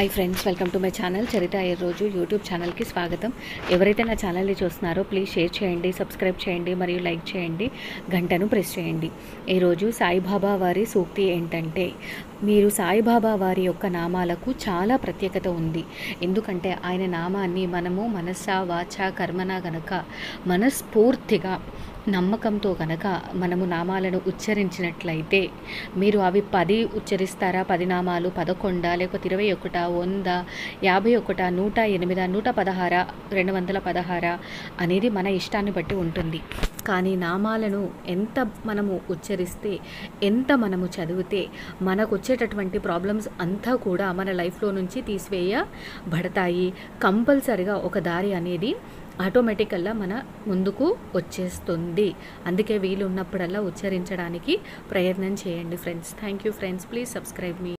hi friends welcome to my channel Charitha ఏ రోజు YouTube ఛానల్కి స్వాగతం ఎవరైతే నా ఛానల్ని చూస్తున్నారో ప్లీజ్ షేర్ చేయండి సబ్స్క్రైబ్ చేయండి మరియు లైక్ చేయండి గంటను ప్రెస్ చేయండి ఈరోజు సాయిబాబా వారి సూక్తి ఏంటంటే మీరు సాయిబాబా వారి యొక్క నామాలకు చాలా ప్రత్యేకత ఉంది ఎందుకంటే ఆయన నామాన్ని మనము మనస వాచ కర్మన గనక మనస్ఫూర్తిగా నమ్మకంతో కనుక మనము నామాలను ఉచ్చరించినట్లయితే మీరు అవి పది ఉచ్చరిస్తారా పది నామాలు పదకొండా లేకపోతే ఇరవై ఒకట వంద యాభై ఒకట నూట ఎనిమిది నూట పదహార రెండు వందల పదహార అనేది మన ఇష్టాన్ని బట్టి ఉంటుంది కానీ నామాలను ఎంత మనము ఉచ్చరిస్తే ఎంత మనము చదివితే మనకు వచ్చేటటువంటి ప్రాబ్లమ్స్ అంతా కూడా మన లైఫ్లో నుంచి తీసివేయబడతాయి కంపల్సరిగా ఒక దారి అనేది ఆటోమేటికల్గా మన ముందుకు వచ్చేస్తుంది అందుకే వీలు ఉన్నప్పుడల్లా ఉచ్చరించడానికి ప్రయత్నం చేయండి friends thank you friends please subscribe me